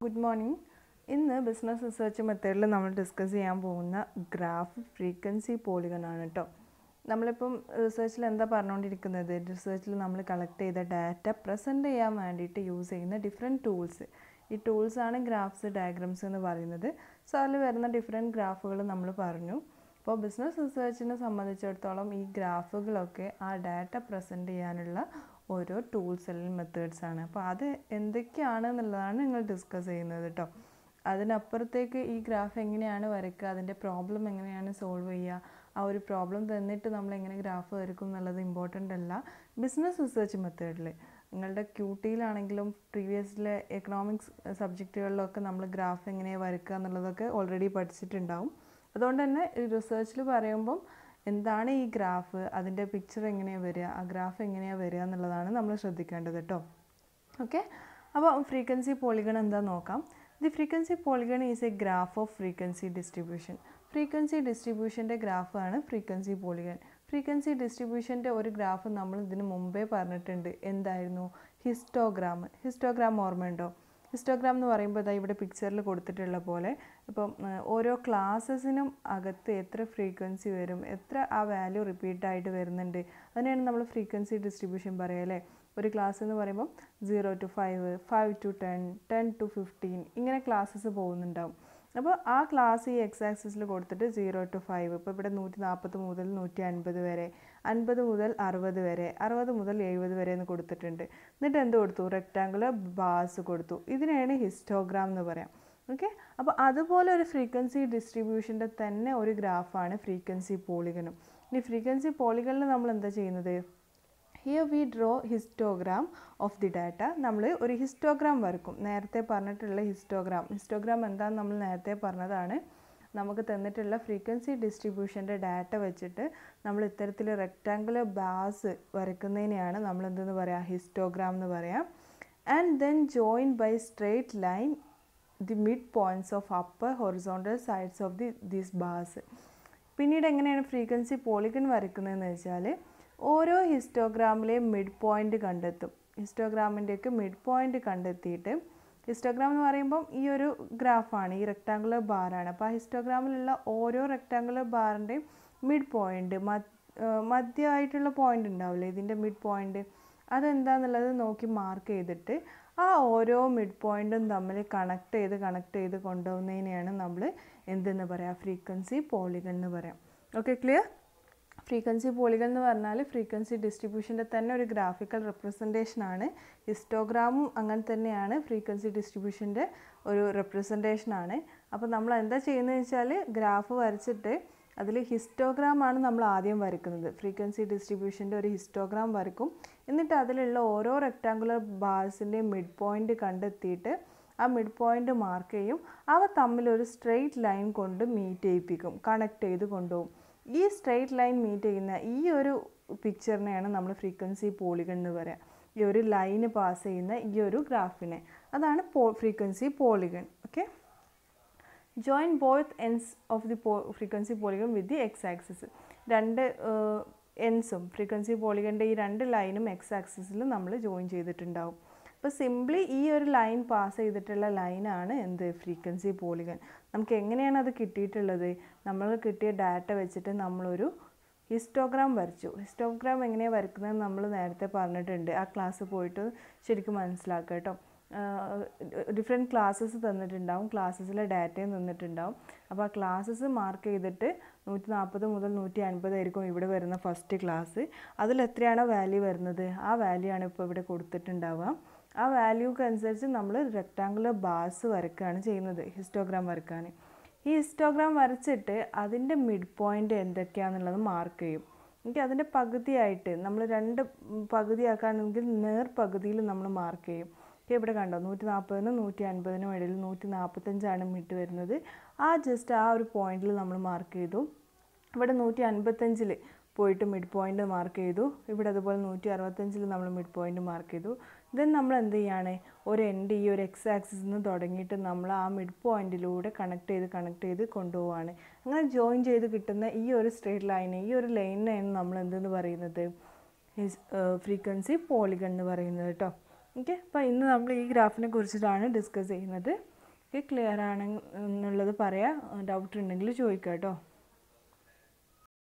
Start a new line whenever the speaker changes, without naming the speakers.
good morning ഇന്ന് business research മെത്തേഡിൽ നമ്മൾ ഡിസ്കസ് ചെയ്യാൻ പോകുന്ന ഗ്രാഫ് ഫ്രീക്വൻസി പോളിഗൺ ആണ് കേട്ടോ നമ്മളിപ്പം റിസർച്ചിൽ എന്താ പറഞ്ഞുകൊണ്ടിരിക്കുന്നത് റിസർച്ചിൽ നമ്മൾ കളക്ട് ചെയ്ത ഡാറ്റ പ്രസൻറ്റ് ചെയ്യാൻ വേണ്ടിയിട്ട് യൂസ് ചെയ്യുന്ന ഡിഫറെൻറ്റ് ടൂൾസ് ഈ ടൂൾസാണ് ഗ്രാഫ്സ് ഡയഗ്രാംസ് എന്ന് പറയുന്നത് സോ അതിൽ വരുന്ന ഡിഫറെൻറ്റ് ഗ്രാഫുകൾ നമ്മൾ പറഞ്ഞു അപ്പോൾ ബിസിനസ് റിസർച്ചിനെ സംബന്ധിച്ചിടത്തോളം ഈ ഗ്രാഫുകളൊക്കെ ആ ഡാറ്റ പ്രസൻറ്റ് ചെയ്യാനുള്ള ഓരോ ടൂൾസ് അല്ലെങ്കിൽ മെത്തേഡ്സ് ആണ് അപ്പോൾ അത് എന്തൊക്കെയാണ് എന്നുള്ളതാണ് നിങ്ങൾ ഡിസ്കസ് ചെയ്യുന്നത് കേട്ടോ അതിനപ്പുറത്തേക്ക് ഈ ഗ്രാഫ് എങ്ങനെയാണ് വരയ്ക്കുക അതിൻ്റെ പ്രോബ്ലം എങ്ങനെയാണ് സോൾവ് ചെയ്യുക ആ ഒരു പ്രോബ്ലം തന്നിട്ട് നമ്മൾ എങ്ങനെ ഗ്രാഫ് വരയ്ക്കും എന്നുള്ളത് ഇമ്പോർട്ടൻ്റ് അല്ല ബിസിനസ് റിസർച്ച് മെത്തേഡിൽ നിങ്ങളുടെ ക്യൂട്ടിയിലാണെങ്കിലും പ്രീവിയസിലെ എക്കണോമിക്സ് സബ്ജക്റ്റുകളിലൊക്കെ നമ്മൾ ഗ്രാഫ് എങ്ങനെയാണ് വരയ്ക്കുക എന്നുള്ളതൊക്കെ ഓൾറെഡി പഠിച്ചിട്ടുണ്ടാവും അതുകൊണ്ട് തന്നെ ഈ റിസർച്ചിൽ പറയുമ്പം എന്താണ് ഈ ഗ്രാഫ് അതിൻ്റെ പിക്ചർ എങ്ങനെയാണ് വരിക ആ ഗ്രാഫ് എങ്ങനെയാണ് വരിക എന്നുള്ളതാണ് നമ്മൾ ശ്രദ്ധിക്കേണ്ടത് കേട്ടോ ഓക്കെ അപ്പോൾ ഫ്രീക്വൻസി പോളിഗൺ എന്താ നോക്കാം the frequency polygon is a graph of frequency distribution frequency ഡിസ്ട്രിബ്യൂഷൻ്റെ ഗ്രാഫാണ് ഫ്രീക്വൻസി പോളിഗൺ ഫ്രീക്വൻസി ഡിസ്ട്രിബ്യൂഷൻ്റെ ഒരു ഗ്രാഫ് നമ്മൾ ഇതിന് മുമ്പേ പറഞ്ഞിട്ടുണ്ട് എന്തായിരുന്നു ഹിസ്റ്റോഗ്രാം ഹിസ്റ്റോഗ്രാം ഓർമ്മയുണ്ടോ ഹിസ്റ്റോഗ്രാം എന്ന് പറയുമ്പോൾ ഇതാ ഇവിടെ പിക്ചറിൽ കൊടുത്തിട്ടുള്ള പോലെ ഇപ്പം ഓരോ ക്ലാസ്സസിനും അകത്ത് എത്ര ഫ്രീക്വൻസി വരും എത്ര ആ വാല്യൂ റിപ്പീറ്റ് ആയിട്ട് വരുന്നുണ്ട് അതിനെയാണ് നമ്മൾ ഫ്രീക്വൻസി ഡിസ്ട്രിബ്യൂഷൻ പറയുക അല്ലേ ഒരു ക്ലാസ് എന്ന് പറയുമ്പോൾ zero to five five to ten ten to fifteen ഇങ്ങനെ ക്ലാസ്സസ് പോകുന്നുണ്ടാവും അപ്പോൾ ആ ക്ലാസ് ഈ എക്സ് ആക്സിസിൽ കൊടുത്തിട്ട് സീറോ ടു ഫൈവ് ഇപ്പോൾ ഇവിടെ നൂറ്റി നാൽപ്പത് മുതൽ നൂറ്റി അൻപത് വരെ അൻപത് മുതൽ അറുപത് വരെ അറുപത് മുതൽ എഴുപത് വരെ എന്ന് കൊടുത്തിട്ടുണ്ട് എന്നിട്ട് എന്ത് കൊടുത്തു റെക്റ്റാങ്കുലർ ബാസ് കൊടുത്തു ഇതിനെയാണ് ഹിസ്റ്റോഗ്രാം എന്ന് പറയാം ഓക്കെ അപ്പോൾ അതുപോലെ ഒരു ഫ്രീക്വൻസി ഡിസ്ട്രിബ്യൂഷൻ്റെ തന്നെ ഒരു ഗ്രാഫാണ് ഫ്രീക്വൻസി പോളിഗനും ഇനി ഫ്രീക്വൻസി പോളിഗണിൽ നമ്മൾ എന്താ ചെയ്യുന്നത് here we draw histogram of the data നമ്മൾ ഒരു ഹിസ്റ്റോഗ്രാം വരക്കും നേരത്തെ പറഞ്ഞിട്ടുള്ള ഹിസ്റ്റോഗ്രാം ഹിസ്റ്റോഗ്രാം എന്താണെന്ന് നമ്മൾ നേരത്തെ പറഞ്ഞതാണ് നമുക്ക് തന്നിട്ടുള്ള ഫ്രീക്വൻസി ഡിസ്ട്രിബ്യൂഷൻ്റെ ഡാറ്റ വെച്ചിട്ട് നമ്മൾ ഇത്തരത്തിൽ റെക്റ്റാങ്കുലർ ബാസ് വരയ്ക്കുന്നതിനെയാണ് നമ്മൾ എന്തെന്ന് പറയാം ഹിസ്റ്റോഗ്രാം എന്ന് പറയാം and then join by straight line the mid points of upper horizontal sides of the this bars പിന്നീട് എങ്ങനെയാണ് ഫ്രീക്വൻസി പോളിഗൺ വരയ്ക്കുന്നതെന്ന് വെച്ചാൽ ഓരോ ഹിസ്റ്റോഗ്രാമിലെയും മിഡ് പോയിൻ്റ് കണ്ടെത്തും ഹിസ്റ്റോഗ്രാമിൻ്റെയൊക്കെ മിഡ് പോയിൻ്റ് കണ്ടെത്തിയിട്ട് ഹിസ്റ്റോഗ്രാം എന്ന് പറയുമ്പം ഈ ഒരു ഗ്രാഫാണ് ഈ റെക്റ്റാങ്കുലർ ബാറാണ് അപ്പോൾ ആ ഹിസ്റ്റോഗ്രാമിലുള്ള ഓരോ റെക്റ്റാങ്കുലർ ബാറിൻ്റെയും മിഡ് പോയിൻ്റ് മധ്യമായിട്ടുള്ള പോയിൻ്റ് ഉണ്ടാവില്ലേ ഇതിൻ്റെ മിഡ് പോയിൻ്റ് അതെന്താണെന്നുള്ളത് നോക്കി മാർക്ക് ചെയ്തിട്ട് ആ ഓരോ മിഡ് പോയിൻറ്റും തമ്മിൽ കണക്ട് ചെയ്ത് കണക്ട് ചെയ്ത് കൊണ്ടുപോകുന്നതിനെയാണ് നമ്മൾ എന്തെന്ന് പറയാം ഫ്രീക്വൻസി പോളിഗൺ എന്ന് പറയാം ഓക്കെ ക്ലിയർ ഫ്രീക്വൻസി പോളിഗൺ എന്ന് പറഞ്ഞാൽ ഫ്രീക്വൻസി ഡിസ്ട്രിബ്യൂഷൻ്റെ തന്നെ ഒരു ഗ്രാഫിക്കൽ റെപ്രസെൻറ്റേഷനാണ് ഹിസ്റ്റോഗ്രാമും അങ്ങനെ തന്നെയാണ് ഫ്രീക്വൻസി ഡിസ്ട്രിബ്യൂഷൻ്റെ ഒരു റെപ്രസെൻറ്റേഷനാണ് അപ്പോൾ നമ്മൾ എന്താ ചെയ്യുന്നത് വെച്ചാൽ ഗ്രാഫ് വരച്ചിട്ട് അതിൽ ഹിസ്റ്റോഗ്രാമാണ് നമ്മൾ ആദ്യം വരയ്ക്കുന്നത് ഫ്രീക്വൻസി ഡിസ്ട്രിബ്യൂഷൻ്റെ ഒരു ഹിസ്റ്റോഗ്രാം വരക്കും എന്നിട്ട് അതിലുള്ള ഓരോ റെക്റ്റാങ്കുലർ ബാർസിൻ്റെയും മിഡ് പോയിൻ്റ് കണ്ടെത്തിയിട്ട് ആ മിഡ് പോയിൻ്റ് മാർക്ക് ചെയ്യും അവ തമ്മിൽ ഒരു സ്ട്രെയിറ്റ് ലൈൻ കൊണ്ട് മീറ്റ് ചെയ്യിപ്പിക്കും കണക്ട് ചെയ്ത് കൊണ്ടുപോകും ഈ സ്ട്രെയിറ്റ് ലൈൻ മീറ്റ് ചെയ്യുന്ന ഈ ഒരു പിക്ചറിനെയാണ് നമ്മൾ ഫ്രീക്വൻസി പോളിഗൺ എന്ന് പറയാം ഈ ഒരു ലൈന് പാസ് ചെയ്യുന്ന ഈ ഒരു ഗ്രാഫിനെ അതാണ് പോ frequency polygon okay join both ends of the പോ frequency polygon with the X axis രണ്ട് എൻസും ഫ്രീക്വൻസി പോളിഗൻ്റെ ഈ രണ്ട് ലൈനും എക്സ് ആക്സിസിൽ നമ്മൾ ജോയിൻ ചെയ്തിട്ടുണ്ടാവും അപ്പോൾ സിംപ്ലി ഈ ഒരു ലൈൻ പാസ് ചെയ്തിട്ടുള്ള ലൈനാണ് എന്ത് ഫ്രീക്വൻസി പോളിഗൺ നമുക്ക് എങ്ങനെയാണ് അത് കിട്ടിയിട്ടുള്ളത് നമ്മൾ കിട്ടിയ ഡാറ്റ വെച്ചിട്ട് നമ്മളൊരു ഹിസ്റ്റോഗ്രാം വരച്ചു ഹിസ്റ്റോഗ്രാം എങ്ങനെയാണ് വരക്കുന്നത് നമ്മൾ നേരത്തെ പറഞ്ഞിട്ടുണ്ട് ആ ക്ലാസ് പോയിട്ട് ശരിക്കും മനസ്സിലാക്കുക കേട്ടോ ഡിഫറെൻറ്റ് ക്ലാസ്സസ് തന്നിട്ടുണ്ടാവും ക്ലാസ്സസിലെ ഡാറ്റയും തന്നിട്ടുണ്ടാവും അപ്പോൾ ആ ക്ലാസ്സസ് മാർക്ക് ചെയ്തിട്ട് നൂറ്റി നാൽപ്പത് മുതൽ നൂറ്റി അൻപത് ആയിരിക്കും ഇവിടെ വരുന്ന ഫസ്റ്റ് ക്ലാസ് അതിൽ എത്രയാണോ വാല്യൂ വരുന്നത് ആ വാല്യൂ ആണ് ഇപ്പോൾ ഇവിടെ കൊടുത്തിട്ടുണ്ടാവുക ആ വാല്യൂക്ക് അനുസരിച്ച് നമ്മൾ റെക്റ്റാങ്കുലർ ബാസ് വരയ്ക്കുകയാണ് ചെയ്യുന്നത് ഹിസ്റ്റോഗ്രാം വരയ്ക്കാൻ ഈ ഹിസ്റ്റോഗ്രാം വരച്ചിട്ട് അതിൻ്റെ മിഡ് പോയിൻ്റ് എന്തൊക്കെയാണെന്നുള്ളത് മാർക്ക് ചെയ്യും എനിക്ക് അതിൻ്റെ പകുതിയായിട്ട് നമ്മൾ രണ്ട് പകുതിയാക്കുകയാണെങ്കിൽ നേർ പകുതിയിൽ നമ്മൾ മാർക്ക് ചെയ്യും ഇവിടെ കണ്ടോ നൂറ്റി നാൽപ്പതിനും നൂറ്റി അൻപതിനും ഇടയിൽ നൂറ്റി നാൽപ്പത്തഞ്ചാണ് മിഡ് വരുന്നത് ആ ജസ്റ്റ് ആ ഒരു പോയിന്റിൽ നമ്മൾ മാർക്ക് ചെയ്തു ഇവിടെ നൂറ്റി അൻപത്തഞ്ചിൽ പോയിട്ട് മിഡ് പോയിൻ്റ് മാർക്ക് ചെയ്തു ഇവിടെ അതുപോലെ നൂറ്റി അറുപത്തഞ്ചിൽ നമ്മൾ മിഡ് പോയിൻ്റ് മാർക്ക് ചെയ്തു ദെൻ നമ്മൾ എന്ത് ചെയ്യാണ് ഒരു എൻഡ് ഈ ഒരു എക്സ് ആക്സിസിൽ നിന്ന് തുടങ്ങിയിട്ട് നമ്മൾ ആ മിഡ് പോയിന്റിലൂടെ കണക്ട് ചെയ്ത് കണക്ട് ചെയ്ത് കൊണ്ടുപോവാണ് അങ്ങനെ ജോയിൻ ചെയ്ത് കിട്ടുന്ന ഈ ഒരു സ്ട്രേറ്റ് ലൈനെ ഈ ഒരു ലൈനിനെയാണ് നമ്മൾ എന്തെന്ന് പറയുന്നത് ഫ്രീക്വൻസി പോളിഗൺ എന്ന് പറയുന്നത് കേട്ടോ ഓക്കെ അപ്പോൾ ഇന്ന് നമ്മൾ ഈ ഗ്രാഫിനെ കുറിച്ചിട്ടാണ് ഡിസ്കസ് ചെയ്യുന്നത് ഓക്കെ ക്ലിയർ ആണ് എന്നുള്ളത് പറയാം ഡൗട്ട് ഉണ്ടെങ്കിൽ ചോദിക്കാം കേട്ടോ